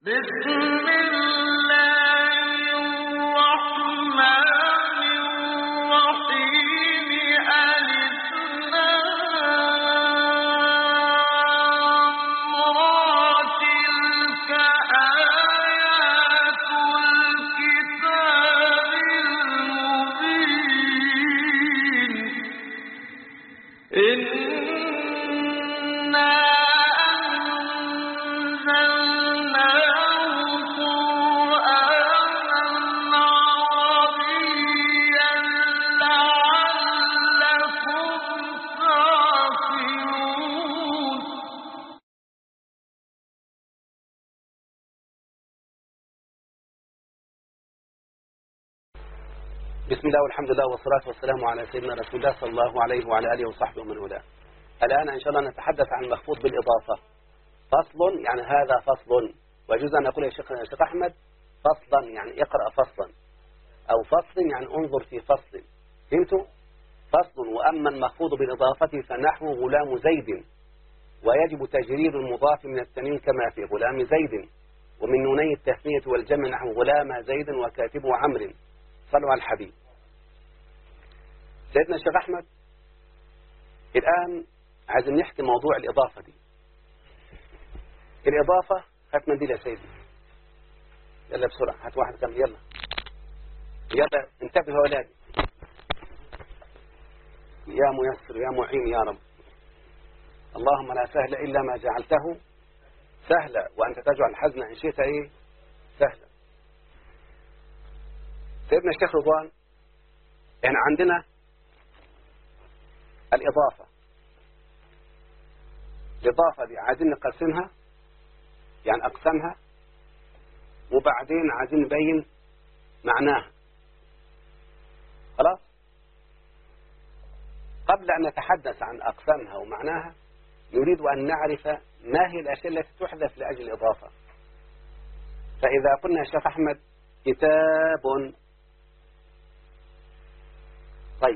بسم الله الرحمن الرحيم ألف لام را تلك آيات الكتاب المبين إنا أنزلناه قرآنا عربيا لعلكم تعقلون بسم الله والحمد لله والصلاة والسلام على سيدنا رسول الله صلى الله عليه وعلى آله وصحبه ومن والاه. الآن إن شاء الله نتحدث عن المخفوض بالإضافة. فصل يعني هذا فصل ويجوز أن أقول يا شيخ يا شيخ أحمد فصلا يعني اقرأ فصلا أو فصل يعني انظر في فصل فهمتوا؟ فصل وأما المخفوض بالإضافة فنحو غلام زيد ويجب تجريد المضاف من التنوين كما في غلام زيد ومن نوني التثنية والجمع نحو غلام زيد وكاتبه عمرو صلوا على الحبيب سيدنا الشيخ أحمد الآن عايزين نحكي موضوع الإضافة دي الإضافة هات منديل يا سيدي يلا بسرعة هات واحد كم يلا يلا انتبهوا يا أولادي يا ميسر يا معين يا رب اللهم لا سهل إلا ما جعلته سهلا وأنت تجعل الحزن إن شئت إيه سهلا سيدنا الشيخ رضوان يعني عندنا الإضافة الإضافة دي عايزين نقسمها يعني أقسامها وبعدين عايزين نبين معناها خلاص قبل أن نتحدث عن أقسامها ومعناها نريد أن نعرف ما هي الأشياء التي تحدث لأجل الإضافة فإذا قلنا يا شيخ أحمد كتاب طيب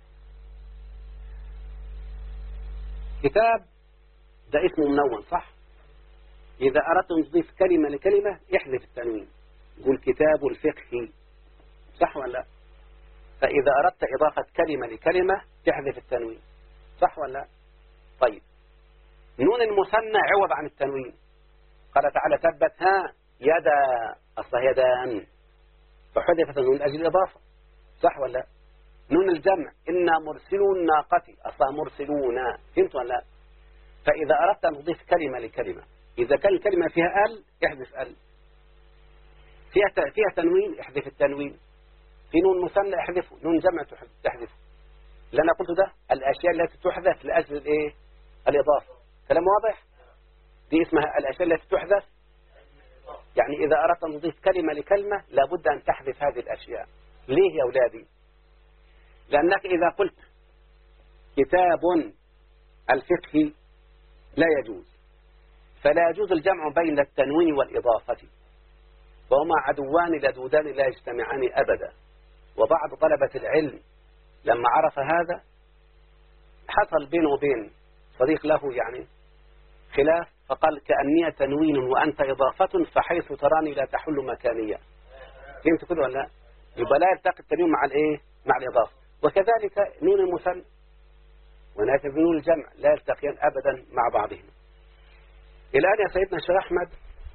كتاب ده اسمه منون صح إذا أردت أن تضيف كلمة لكلمة احذف التنوين قول كتاب الفقه صح ولا لا فإذا أردت إضافة كلمة لكلمة تحذف التنوين صح ولا لا طيب نون المثنى عوض عن التنوين قال تعالى تبت ها يدا أصلا يدان فحذفت النون لأجل الإضافة صح ولا لا نون الجمع إنا مرسلون الناقة أصلا مرسلون فهمت ولا لا فإذا أردت أن تضيف كلمة لكلمة إذا كان الكلمة فيها ال احذف ال فيها فيها تنوين احذف التنوين في نون مثنى احذفه نون جمع تحذفه اللي أنا قلت ده الأشياء التي تحذف لأجل الإيه الإضافة كلام واضح دي اسمها الأشياء التي تحذف يعني إذا أردت أن تضيف كلمة لكلمة لابد أن تحذف هذه الأشياء ليه يا أولادي لأنك إذا قلت كتاب الفقه لا يجوز فلا يجوز الجمع بين التنوين والإضافة وهما عدوان لدودان لا يجتمعان أبدا وبعض طلبة العلم لما عرف هذا حصل بينه وبين صديق له يعني خلاف فقال كأني تنوين وأنت إضافة فحيث تراني لا تحل مكانية فهمت كده ولا لا يبقى لا يلتقي التنوين مع الايه مع الإضافة وكذلك نون المثنى ولكن نون الجمع لا يلتقيان أبدا مع بعضهما الآن يا سيدنا الشيخ أحمد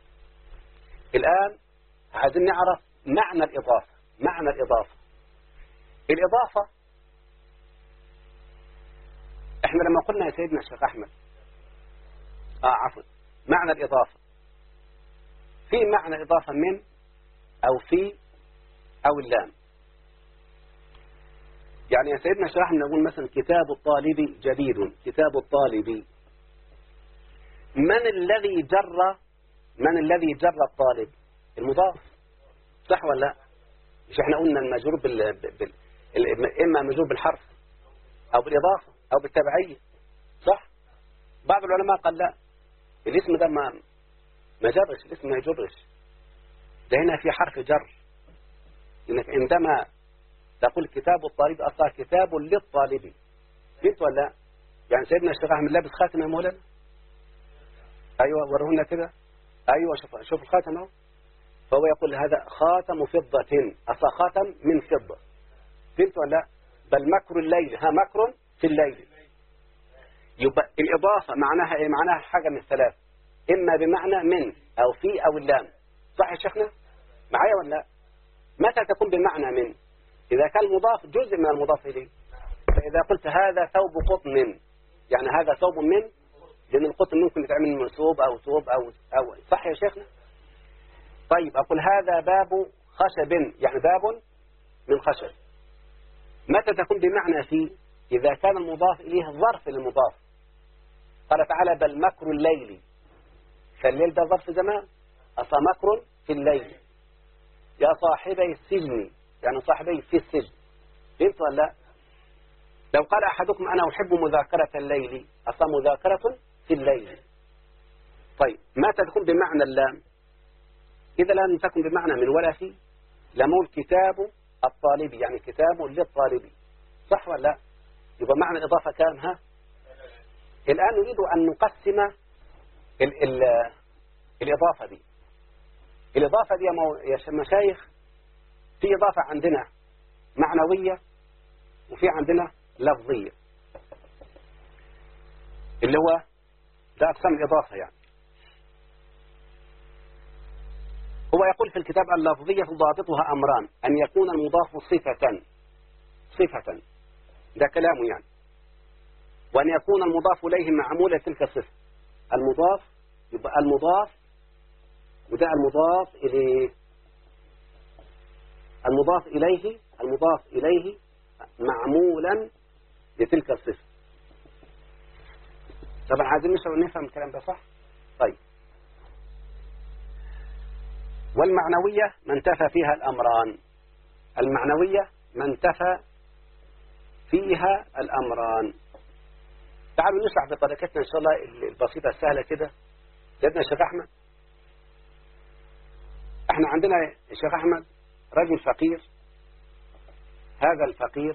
الآن عايزين نعرف معنى الإضافة معنى الإضافة الإضافة احنا لما قلنا يا سيدنا الشيخ أحمد آه عفوا معنى الإضافة في معنى إضافة من أو في أو اللام يعني يا سيدنا الشيخ أحمد نقول مثلا كتاب الطالب جديد كتاب الطالب من الذي جر من الذي جر الطالب المضاف صح ولا لا مش احنا قلنا المجرور بال... بال... اما مجرور بالحرف او بالاضافه او بالتبعيه صح بعض العلماء قال لا الاسم ده ما ما جرش الاسم ما يجرش ده هنا في حرف جر انك عندما تقول كتاب الطالب اصلا كتاب للطالب فهمت ولا لا يعني سيدنا الشيخ احمد لابس خاتم يا مولانا ايوه ورهنا كده أيوة شوف شوف الخاتم أهو فهو يقول هذا خاتم فضة أصلا خاتم من فضة فهمت ولا لا؟ بل مكر الليل ها مكر في الليل يبقى الإضافة معناها إيه معناها حاجة من الثلاث إما بمعنى من أو في أو اللام صح يا شيخنا معايا ولا لا متى تكون بمعنى من إذا كان المضاف جزء من المضاف إليه فإذا قلت هذا ثوب قطن يعني هذا ثوب من لأن القطن ممكن يتعمل من ثوب أو ثوب أو, أو صح يا شيخنا طيب أقول هذا باب خشب يعني باب من خشب متى تكون بمعنى في إذا كان المضاف إليه ظرف للمضاف قال تعالى بل مكر الليل فالليل ده ظرف زمان أصلا مكر في الليل يا صاحبي السجن يعني صاحبي في السجن فهمت ولا لا لو قال أحدكم أنا أحب مذاكرة الليل أصلا مذاكرة في الليل طيب متى تكون بمعنى اللام إذا لم تكن بمعنى من ولا في لمول كتاب الطالب يعني كتاب للطالب صح ولا لا يبقى معنى الإضافة كام ها الآن نريد أن نقسم ال ال الإضافة دي الإضافة دي يا مشايخ في إضافة عندنا معنوية وفي عندنا لفظية اللي هو ده أقسام الإضافة يعني هو يقول في الكتاب اللفظية ضابطها أمران أن يكون المضاف صفة صفة ده كلامه يعني وأن يكون المضاف إليه معمولة تلك الصفة المضاف يبقى المضاف وده المضاف إليه المضاف إليه المضاف إليه معمولا لتلك الصفة طبعا عايزين نفهم الكلام ده صح طيب والمعنوية ما انتفى فيها الأمران المعنوية ما انتفى فيها الأمران تعالوا نشرح بطريقتنا إن شاء الله البسيطة السهلة كده سيدنا الشيخ أحمد احنا عندنا الشيخ أحمد رجل فقير هذا الفقير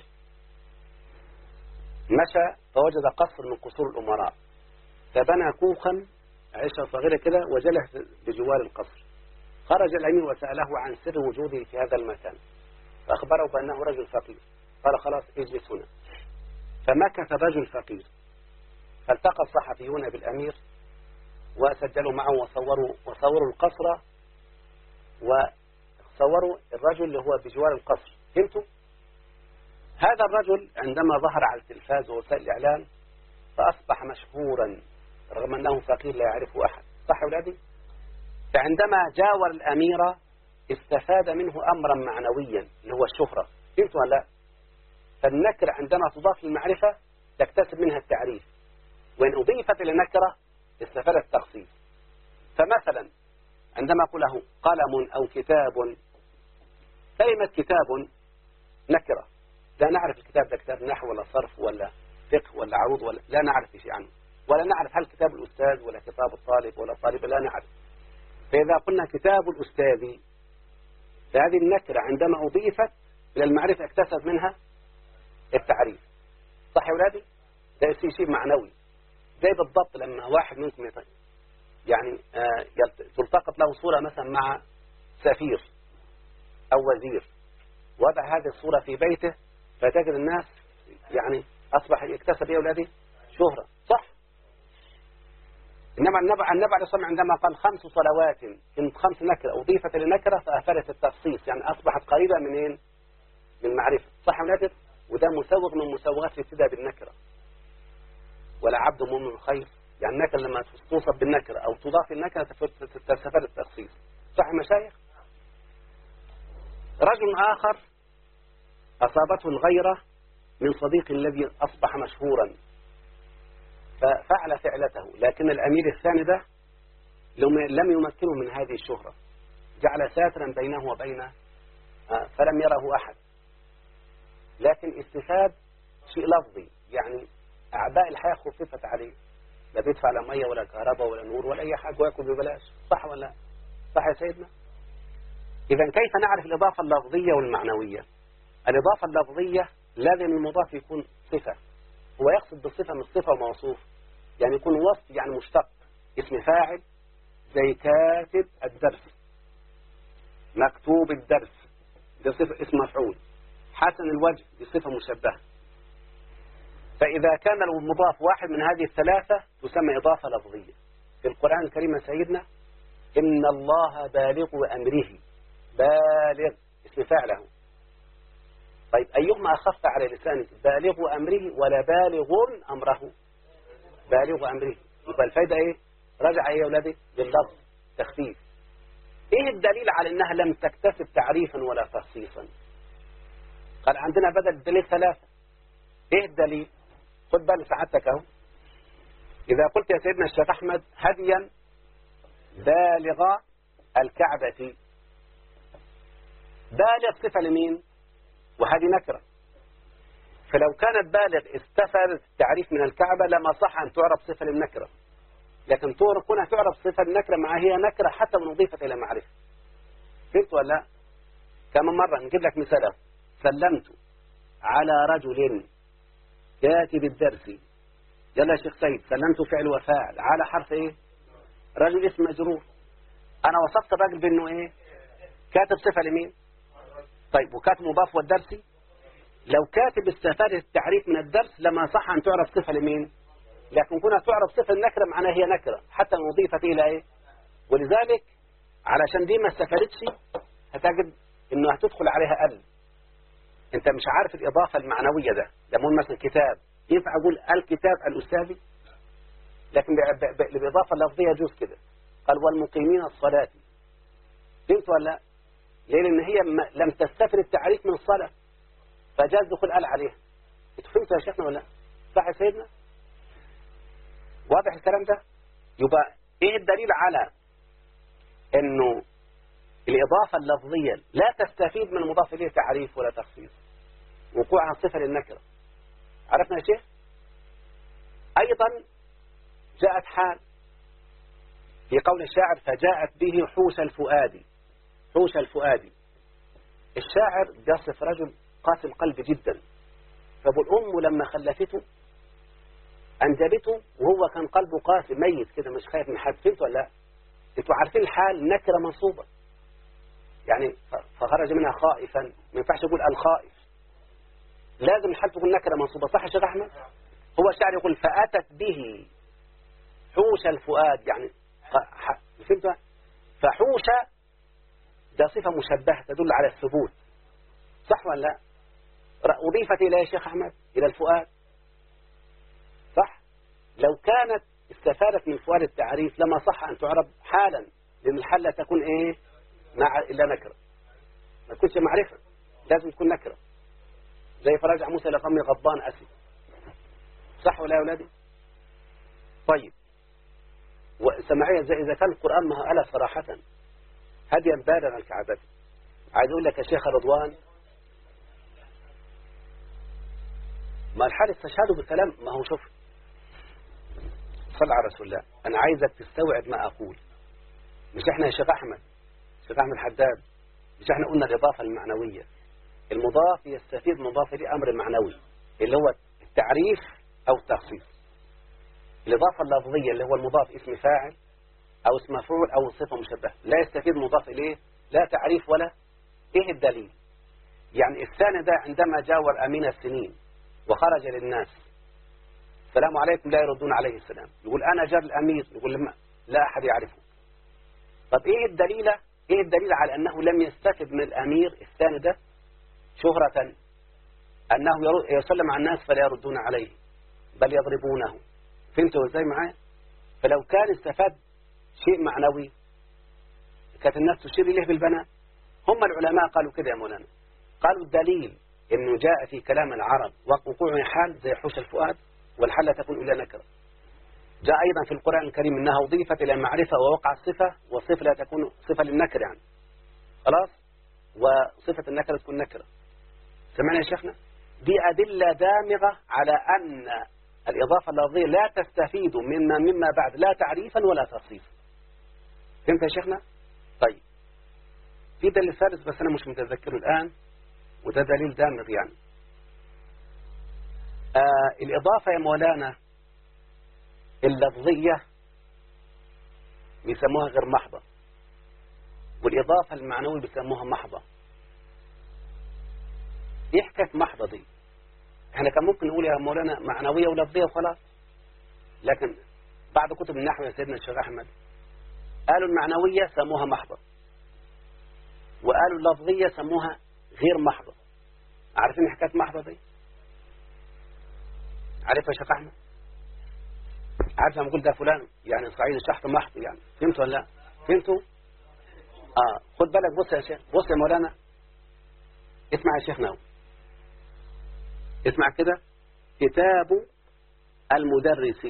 مشى فوجد قصر من قصور الأمراء فبنى كوخا عيشة صغيرة كده وجلس بجوار القصر خرج الأمير وسأله عن سر وجوده في هذا المكان فأخبره بأنه رجل فقير قال خلاص اجلس هنا فمكث الرجل فقير فالتقى الصحفيون بالأمير وسجلوا معه وصوروا, وصوروا القصر وصوروا الرجل اللي هو بجوار القصر فهمتوا؟ هذا الرجل عندما ظهر على التلفاز ووسائل الإعلام فأصبح مشهورا رغم أنه فقير لا يعرفه أحد صح أولادي؟ فعندما جاور الأمير استفاد منه أمرا معنويا اللي هو الشهرة فهمت ولا لا فالنكر عندما تضاف للمعرفة تكتسب منها التعريف وإن أضيفت لنكرة استفاد التخصيص فمثلا عندما أقول له قلم أو كتاب كلمة كتاب نكرة لا نعرف الكتاب ده كتاب نحو ولا صرف ولا فقه ولا عروض ولا لا نعرف شيء عنه ولا نعرف هل كتاب الأستاذ ولا كتاب الطالب ولا الطالب لا نعرف فإذا قلنا كتاب الأستاذ فهذه النكرة عندما أضيفت إلى المعرفة اكتسب منها التعريف صح يا ولادي ده شيء معنوي زي بالضبط لما واحد منكم يطيب يعني آه تلتقط له صورة مثلا مع سفير أو وزير وضع هذه الصورة في بيته فتجد الناس يعني أصبح يكتسب يا أولادي شهرة صح إنما النبي النبي عليه الصلاة عندما قال خمس صلوات إن خمس نكرة أضيفت لنكرة فأفادت التخصيص يعني أصبحت قريبة منين من المعرفة صح يا وده مسوغ من مسوغات الابتداء بالنكرة ولا عبد مؤمن خير يعني النكرة لما توصف بالنكرة أو تضاف النكرة تستفاد التخصيص صح يا مشايخ رجل آخر أصابته الغيرة من صديق الذي أصبح مشهورا ففعل فعلته لكن الأمير الثاني ده لم يمكنه من هذه الشهرة جعل ساترا بينه وبين فلم يره أحد لكن استفاد شيء لفظي يعني أعباء الحياة خففت عليه لا بيدفع لا مية ولا كهرباء ولا نور ولا أي حاجة ويأكل ببلاش صح ولا صح يا سيدنا إذا كيف نعرف الإضافة اللفظية والمعنوية الإضافة اللفظية لازم المضاف يكون صفة هو يقصد بالصفة من صفة وموصوف يعني يكون وصف يعني مشتق اسم فاعل زي كاتب الدرس مكتوب الدرس دي صفة اسم مفعول حسن الوجه دي صفة مشبهة فإذا كان المضاف واحد من هذه الثلاثة تسمى إضافة لفظية في القرآن الكريم يا سيدنا إن الله بالغ أمره بالغ اسم فعله طيب أيهما أخف على لسانك بالغ أمره ولا بالغ أمره بالغ أمره يبقى الفايدة إيه رجع إيه يا أولادي لللفظ تخفيف إيه الدليل على أنها لم تكتسب تعريفا ولا تخصيصا قال عندنا بدل الدليل ثلاثة إيه الدليل خد بال سعادتك أهو إذا قلت يا سيدنا الشيخ أحمد هديا بالغ الكعبة بالغ صفة لمين وهذه نكرة فلو كانت بالغ استفادت التعريف من الكعبة لما صح أن تعرف صفة للنكرة لكن كونها تعرف صفة النكرة مع هي نكرة حتى من أضيفت إلى معرفة فهمت ولا لا كم مرة نجيب لك مثال سلمت على رجل كاتب الدرس يلا يا شيخ سيد سلمت فعل وفاعل على حرف ايه رجل اسم مجرور انا وصفت الراجل بانه ايه كاتب صفة لمين طيب وكاتب مضاف والدرسي لو كاتب استفاد التعريف من الدرس لما صح أن تعرف صفة لمين لكن كنا تعرف صفة النكرة معناها هي نكرة حتى لو أضيفت إلى إيه ولذلك علشان دي ما استفادتش هتجد إنه هتدخل عليها ال أنت مش عارف الإضافة المعنوية ده لما نقول مثلا كتاب ينفع أقول الكتاب الأستاذي لكن بالإضافة اللفظية يجوز كده قال والمقيمين الصلاة فهمت ولا لا ليه لأن هي لم تستفر التعريف من الصلاة فجاز دخول قال عليها فهمتوا يا شيخنا ولا لا صح يا سيدنا واضح الكلام ده يبقى ايه الدليل على انه الإضافة اللفظية لا تستفيد من المضاف إليه تعريف ولا تخصيص وقوعها صفة للنكرة عرفنا يا شيخ أيضا جاءت حال في قول الشاعر فجاءت به حوش الفؤاد حوش الفؤاد الشاعر يصف رجل قاسي القلب جدا فالأم لما خلفته أنجبته وهو كان قلبه قاسي ميت كده مش خايف من حد فهمت ولا لا انتوا عارفين الحال نكرة منصوبة يعني فخرج منها خائفا ما ينفعش يقول الخائف لازم الحال تكون نكرة منصوبة صح يا شيخ أحمد هو الشاعر يقول فأتت به حوش الفؤاد يعني فهمت فحوش ده صفة مشبهة تدل على الثبوت صح ولا لا أضيفت إلى يا شيخ أحمد إلى الفؤاد صح لو كانت استفادت من فؤاد التعريف لما صح أن تعرب حالا لأن الحالة تكون إيه مع إلا نكرة ما تكونش معرفة لازم تكون نكرة زي فرجع موسى لقومه غضبان أسد صح ولا يا أولادي طيب وسمعية زي إذا كان القرآن ما ألا صراحة هديا بالغ الكعبة عايز أقول لك يا شيخ رضوان ما الحال استشهدوا بالكلام ما هو شوف صل على رسول الله أنا عايزك تستوعب ما أقول مش إحنا يا شيخ أحمد شيخ أحمد حداد مش إحنا قلنا الإضافة المعنوية المضاف يستفيد مضاف إليه أمر معنوي اللي هو التعريف أو التخصيص الإضافة اللفظية اللي هو المضاف اسم فاعل أو اسم مفعول أو صفة مشبهة لا يستفيد مضاف إليه لا تعريف ولا إيه الدليل يعني الثاني ده عندما جاور أمين السنين وخرج للناس السلام عليكم لا يردون عليه السلام يقول أنا جار الأمير يقول لما لا أحد يعرفه طب إيه الدليل إيه الدليل على أنه لم يستفد من الأمير الثاني ده شهرة أنه يسلم على الناس فلا يردون عليه بل يضربونه فهمتوا ازاي معايا فلو كان استفاد شيء معنوي كانت الناس تشير إليه بالبناء هم العلماء قالوا كده يا مولانا قالوا الدليل انه جاء في كلام العرب وقوع حال زي حوش الفؤاد والحل تكون إلى نكرة جاء أيضا في القرآن الكريم أنها أضيفت إلى المعرفة ووقع الصفة والصفة لا تكون صفة للنكر يعني خلاص وصفة النكرة تكون نكرة سمعنا يا شيخنا دي أدلة دامغة على أن الإضافة اللفظية لا تستفيد مما مما بعد لا تعريفا ولا تخصيصا فهمت يا شيخنا طيب في دليل ثالث بس أنا مش متذكره الآن وده دليل دامغ يعني آه الإضافة يا مولانا اللفظية بيسموها غير محضة والإضافة المعنوية بيسموها محضة إيه حكاية محضة دي احنا كان ممكن نقول يا مولانا معنوية ولفظية وخلاص لكن بعد كتب النحو يا سيدنا الشيخ أحمد قالوا المعنوية سموها محضة وقالوا اللفظية سموها غير محضة عارفين حكاية محضة دي عارفها يا شيخ أحمد عارف لما أقول ده فلان يعني صعيد الشحط محض يعني فهمتوا ولا لا فهمتوا اه خد بالك بص يا شيخ بص يا مولانا اسمع يا شيخنا هو. اسمع كده كتاب المدرس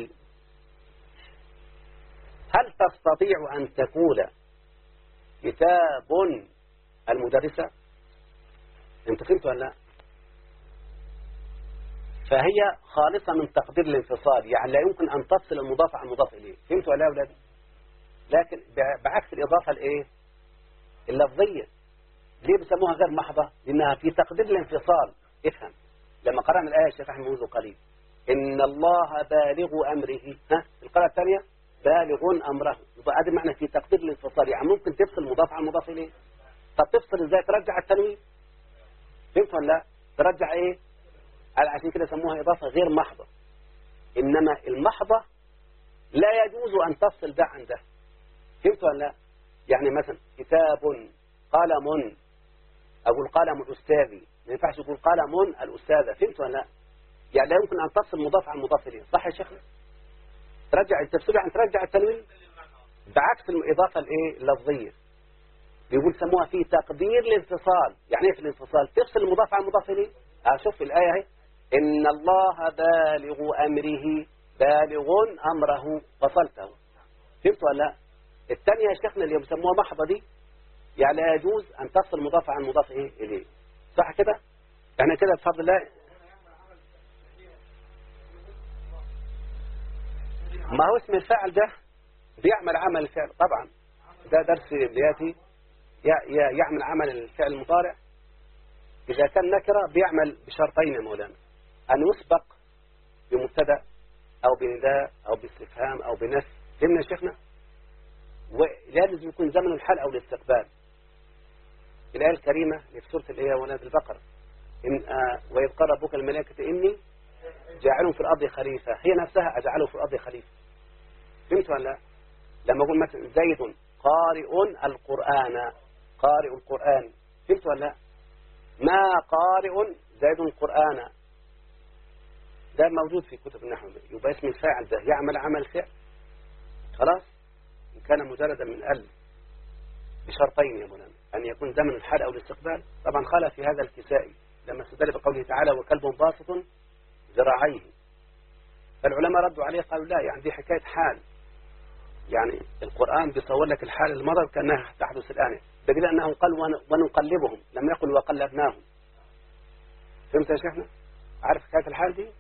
هل تستطيع أن تقول كتاب المدرسة انت فهمت ولا لا فهي خالصة من تقدير الانفصال يعني لا يمكن أن تفصل المضاف عن المضاف إليه فهمت ولا لا يا أولادي لكن بعكس الإضافة الإيه اللفظية ليه بيسموها غير محضة لأنها في تقدير الانفصال افهم لما قرأنا الآية الشيخ أحمد منذ قليل إن الله بالغ أمره ها القراءة الثانية بالغ أمره يبقى هذا معنى في تقدير الانفصال يعني ممكن تفصل مضاف عن مضاف إليه طب تفصل إزاي ترجع التنوين فهمت ولا لا ترجع إيه عشان كده سموها إضافة غير محضة إنما المحضة لا يجوز أن تفصل ده عن ده فهمت ولا لا يعني مثلا كتاب قلم أقول قلم الأستاذي ما ينفعش يقول قلم الأستاذة فهمت ولا لا يعني لا يمكن أن تفصل مضاف عن مضاف إليه صح يا شيخنا ترجع التفصيل عن ترجع التنوين بعكس الإضافة الإيه اللفظية بيقول سموها في تقدير الانفصال يعني ايه في الانفصال تفصل المضاف عن المضاف إليه أشوف في الآية اهي إن الله بالغ أمره بالغ أمره فصلته فهمت ولا لا الثانية يا شيخنا اللي بيسموها محضة دي يعني لا يجوز أن تفصل المضاف عن المضاف إيه إليه صح كده يعني كده بفضل الله ما هو اسم الفاعل ده بيعمل عمل الفعل طبعا ده درس بياتي يعمل عمل الفعل المضارع إذا كان نكرة بيعمل بشرطين يا مولانا أن يسبق بمبتدا أو بنداء أو باستفهام أو بنفي فهمنا يا شيخنا ولازم يكون زمن الحال أو الاستقبال الآية الكريمة في سورة الإيه ولاد البقرة إن آه وإذ قال ربك الملائكة إني جاعل في الأرض خليفة هي نفسها أجعله في الأرض خليفة فهمت ولا لا لما أقول مثلا زيد قارئ القرآن قارئ القرآن فهمت ولا لا ما قارئ زيد القرآن ده موجود في كتب النحو يبقى اسم الفاعل ده يعمل عمل فعل خلاص إن كان مجردا من ال بشرطين يا مولانا أن يكون زمن الحال أو الاستقبال طبعا قال في هذا الكسائي لما استدل بقوله تعالى وكلب باسط ذراعيه فالعلماء ردوا عليه قالوا لا يعني دي حكاية حال يعني القرآن بيصور لك الحال المضى كأنها تحدث الآن دليل أنه قال ونقلبهم لم يقل وقلبناهم فهمت يا شيخنا عارف حكاية الحال دي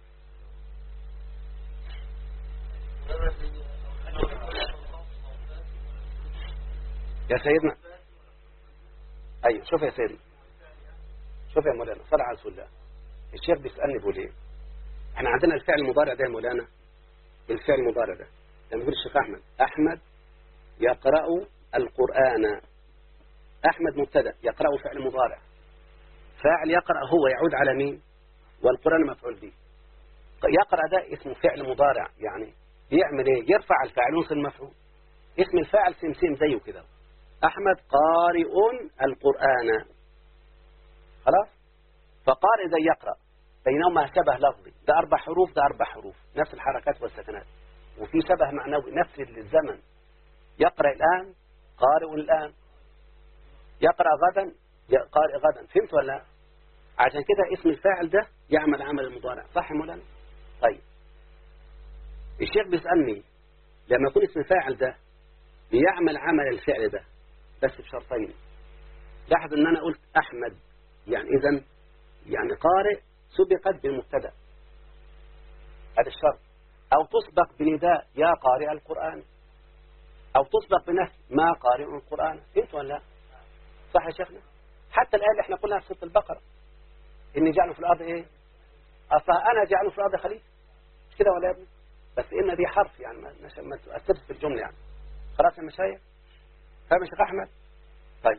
يا سيدنا أيوة شوف يا سيدنا شوف يا مولانا صلى على رسول الله الشيخ بيسألني بيقول ايه احنا عندنا الفعل المضارع ده يا مولانا الفعل المضارع ده لما يقول الشيخ أحمد أحمد يقرأ القرآن أحمد مبتدا يقرأ فعل مضارع فاعل يقرأ هو يعود على مين والقرآن مفعول به يقرأ ده اسمه فعل مضارع يعني يعمل ايه يرفع الفاعل ينصب المفعول اسم الفاعل سمسم زيه كده أحمد قارئ القرآن خلاص فقارئ زي يقرأ بينهما شبه لفظي ده أربع حروف ده أربع حروف نفس الحركات والسكنات وفي شبه معنوي نفس الزمن يقرأ الآن قارئ الآن يقرأ غدا قارئ غدا فهمت ولا لا عشان كده اسم الفاعل ده يعمل عمل المضارع صح يا مولانا طيب الشيخ بيسألني لما يكون اسم الفاعل ده بيعمل عمل الفعل ده بس بشرطين لاحظ ان انا قلت احمد يعني اذا يعني قارئ سبقت بالمبتدا هذا الشرط او تسبق بنداء يا قارئ القرآن او تسبق بنفي ما قارئ القرآن فهمت ولا لا صح يا شيخنا حتى الآية اللي احنا قلناها في سورة البقرة إني جعله في الأرض إيه أصلا أنا جعله في الأرض خليفة مش كده ولا يا ابني بس إن دي حرف يعني ما, ما تؤثرش في الجملة يعني خلاص يا مشايخ فاهم يا شيخ أحمد طيب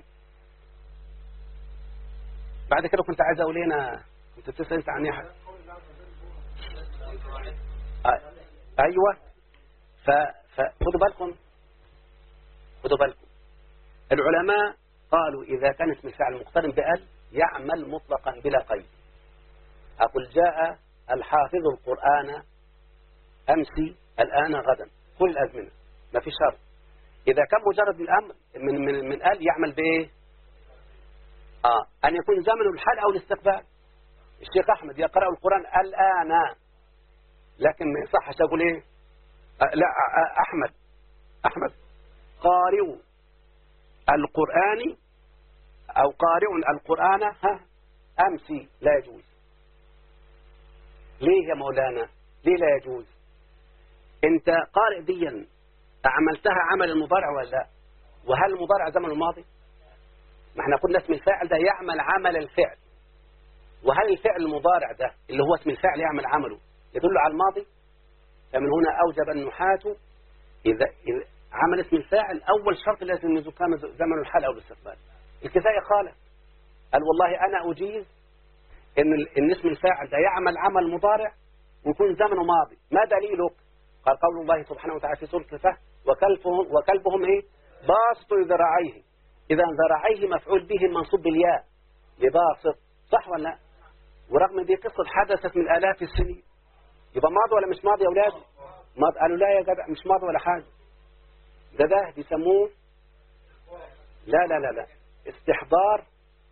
بعد كده كنت عايز أقول لنا كنت بتسأل أنت عن إيه حاجة آه، أيوة ف... فخدوا بالكم خدوا بالكم العلماء قالوا إذا كان اسم الفعل مقترن بأل يعمل مطلقا بلا قيد أقول جاء الحافظ القرآن أمسي الآن غدا كل الأزمنة ما في شرط إذا كان مجرد الأمر من من من قال يعمل بإيه؟ آه أن يكون زمن الحال أو الاستقبال الشيخ أحمد يقرأ القرآن الآن لكن ما يصحش أقول إيه؟ آه لا آه أحمد أحمد قارئ القرآن أو قارئ القرآن ها أمسي لا يجوز ليه يا مولانا ليه لا يجوز انت قارئ ديا عملتها عمل المضارع ولا لا وهل المضارع زمن الماضي ما احنا قلنا اسم الفاعل ده يعمل عمل الفعل وهل الفعل المضارع ده اللي هو اسم الفاعل يعمل عمله يدل على الماضي فمن هنا أوجب النحاة إذا, إذا عمل اسم الفاعل أول شرط لازم يكون كان زمن الحال أو الاستقبال الكفاية قال قال والله أنا أجيز إن, إن اسم الفاعل ده يعمل عمل مضارع ويكون زمنه ماضي ما دليلك قال قول الله سبحانه وتعالى في سورة الفه وكلبهم, وكلبهم إيه باسط ذراعيه إذا ذراعيه مفعول به منصوب بالياء لباسط صح ولا لا ورغم دي قصة حدثت من آلاف السنين يبقى ماضي ولا مش ماضي يا أولاد ماضي قالوا لا يا جدع مش ماضي ولا حاجة ده ده بيسموه لا لا لا لا استحضار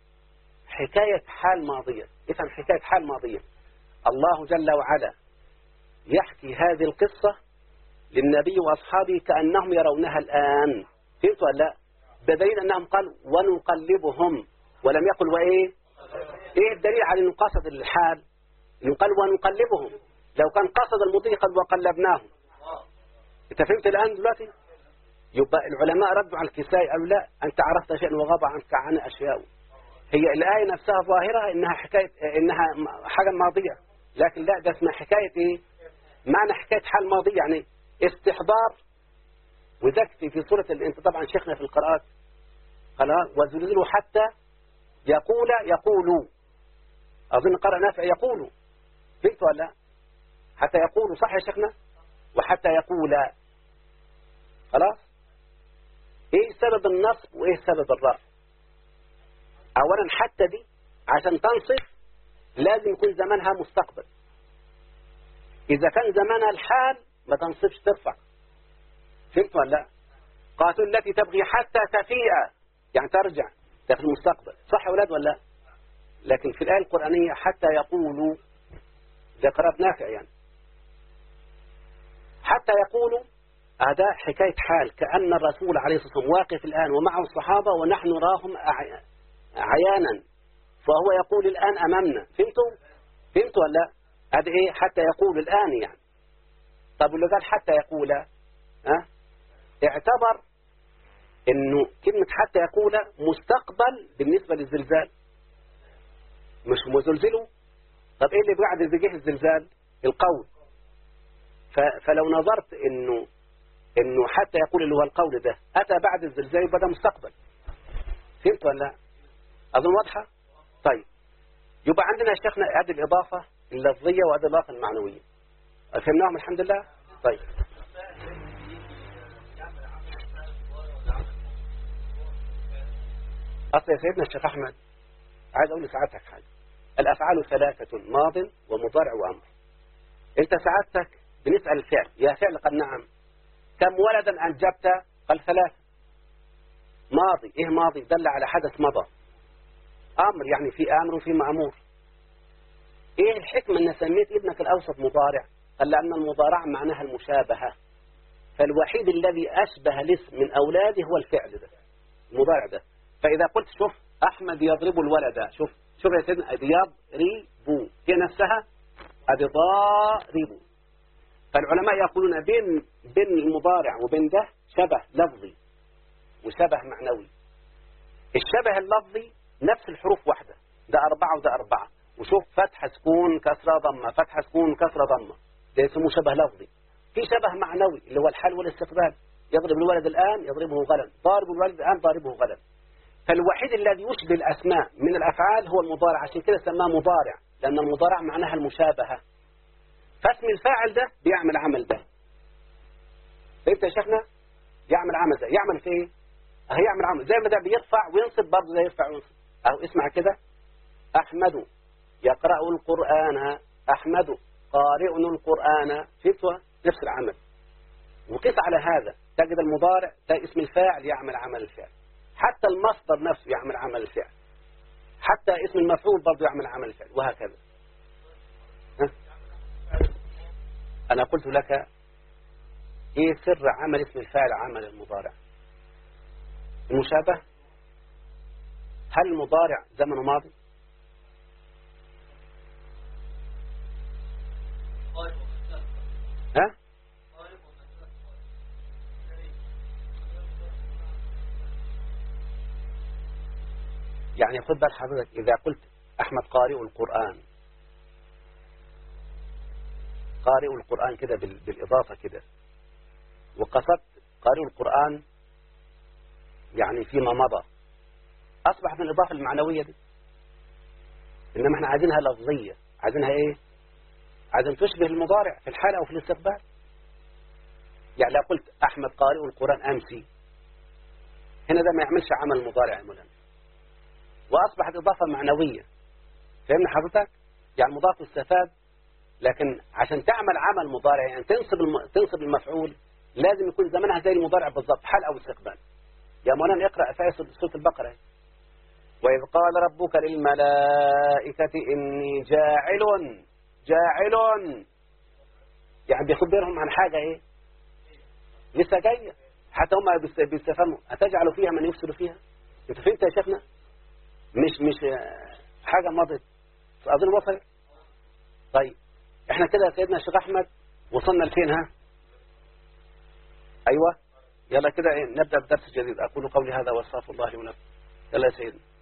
حكاية حال ماضية افهم حكاية حال ماضية الله جل وعلا يحكي هذه القصة للنبي وأصحابه كأنهم يرونها الآن فهمت ولا لا بدليل أنهم قالوا ونقلبهم ولم يقل وإيه إيه الدليل على أنه قصد الحال أنه قال ونقلبهم لو كان قصد المضي قد وقلبناهم أنت فهمت الآن دلوقتي يبقى العلماء ردوا على الكسائي قالوا لا أنت عرفت شيئا وغاب عنك عن أشياء هي الآية نفسها ظاهرة إنها حكاية إنها حاجة ماضية لكن لا ده اسمها حكاية إيه معنى حكاية حال ماضية يعني استحضار وذاك في سورة انت طبعا شيخنا في القراءات قال وزلزلوا حتى يقول يقولوا أظن قرأ نافع يقولوا فهمت ولا حتى يقولوا صح يا شيخنا وحتى يقول خلاص ايه سبب النصب وايه سبب الرفع اولا حتى دي عشان تنصف لازم يكون زمانها مستقبل اذا كان زمانها الحال ما تنصفش ترفع فهمت ولا لا قاتل التي تبغي حتى تفيء يعني ترجع ده في المستقبل صح يا ولاد ولا لا لكن في الآية القرآنية حتى يقولوا ده قرار نافع يعني حتى يقولوا هذا حكاية حال كأن الرسول عليه الصلاة والسلام واقف الآن ومعه الصحابة ونحن نراهم عيانا فهو يقول الآن أمامنا فهمتوا فهمتوا ولا هذا إيه حتى يقول الآن يعني طب اللي قال حتى يقول ها اعتبر انه كلمة حتى يقول مستقبل بالنسبة للزلزال مش مزلزله طب ايه اللي بعد جه الزلزال القول فلو نظرت انه انه حتى يقول اللي هو القول ده اتى بعد الزلزال يبقى ده مستقبل فهمت ولا لا اظن واضحه طيب يبقى عندنا يا شيخنا هذه الاضافه اللفظيه وهذه الاضافه المعنويه فهمناهم الحمد لله طيب أصل يا سيدنا الشيخ أحمد عايز أقول لسعادتك حاجة الأفعال ثلاثة ماض ومضارع وأمر أنت سعادتك بنسأل الفعل يا فعل قال نعم كم ولدا أنجبت قال ثلاثة ماضي إيه ماضي دل على حدث مضى أمر يعني في أمر وفي مأمور إيه الحكمة أن سميت ابنك الأوسط مضارع قال لأن المضارع معناها المشابهة فالوحيد الذي أشبه الاسم من أولاده هو الفعل ده المضارع ده فإذا قلت شوف أحمد يضرب الولد شوف شوف يا سيدنا يضرب هي نفسها أدي ضارب فالعلماء يقولون بين بين المضارع وبين ده شبه لفظي وشبه معنوي الشبه اللفظي نفس الحروف واحدة ده أربعة وده أربعة وشوف فتحة سكون كسرة ضمة فتحة سكون كسرة ضمة ده يسموه شبه لفظي في شبه معنوي اللي هو الحال والاستقبال يضرب الولد الآن يضربه غدا ضارب الولد الآن ضاربه غدا فالوحيد الذي يشبه الأسماء من الأفعال هو المضارع عشان كده سماه مضارع لأن المضارع معناها المشابهة فاسم الفاعل ده بيعمل عمل ده فهمت يا شيخنا يعمل عمل ده يعمل في ايه اهو يعمل عمل زي ما ده بيرفع وينصب برضه ده يرفع وينصب اهو اسمع كده احمد يقرأ القرآن احمد قارئ القرآن فتوى نفس العمل وقس على هذا تجد المضارع ده اسم الفاعل يعمل عمل الفعل حتى المصدر نفسه يعمل عمل الفعل حتى اسم المفعول برضه يعمل عمل الفعل وهكذا ها؟ أنا قلت لك إيه سر عمل اسم الفاعل عمل المضارع المشابه هل المضارع زمن ماضي ها يعني خد بال حضرتك إذا قلت أحمد قارئ القرآن قارئ القرآن كده بال- بالإضافة كده وقصدت قارئ القرآن يعني فيما مضى أصبحت من الإضافة المعنوية دي إنما احنا عايزينها لفظية عايزينها إيه عايزين تشبه المضارع في الحال أو في الاستقبال يعني لو قلت أحمد قارئ القرآن أمسي هنا ده ما يعملش عمل مضارع يا مولانا وأصبحت إضافة معنوية فهمنا حضرتك يعني مضاف استفاد لكن عشان تعمل عمل مضارع يعني تنصب الم... تنصب المفعول لازم يكون زمنها زي المضارع بالضبط حال أو استقبال يا مولانا اقرأ في آية سورة البقرة وإذ قال ربك للملائكة إني جاعل جاعل يعني بيخبرهم عن حاجة إيه لسه جاية حتى هم بيست- بيستفهموا أتجعل فيها من يفسد فيها أنت فهمت يا شيخنا مش مش آه، حاجة مضت أظن وصل طيب احنا كده يا سيدنا الشيخ أحمد وصلنا لفين ها أيوة يلا كده إيه، نبدأ بدرس جديد أقول قولي هذا واستغفر الله لي ولكم يلا يا سيدنا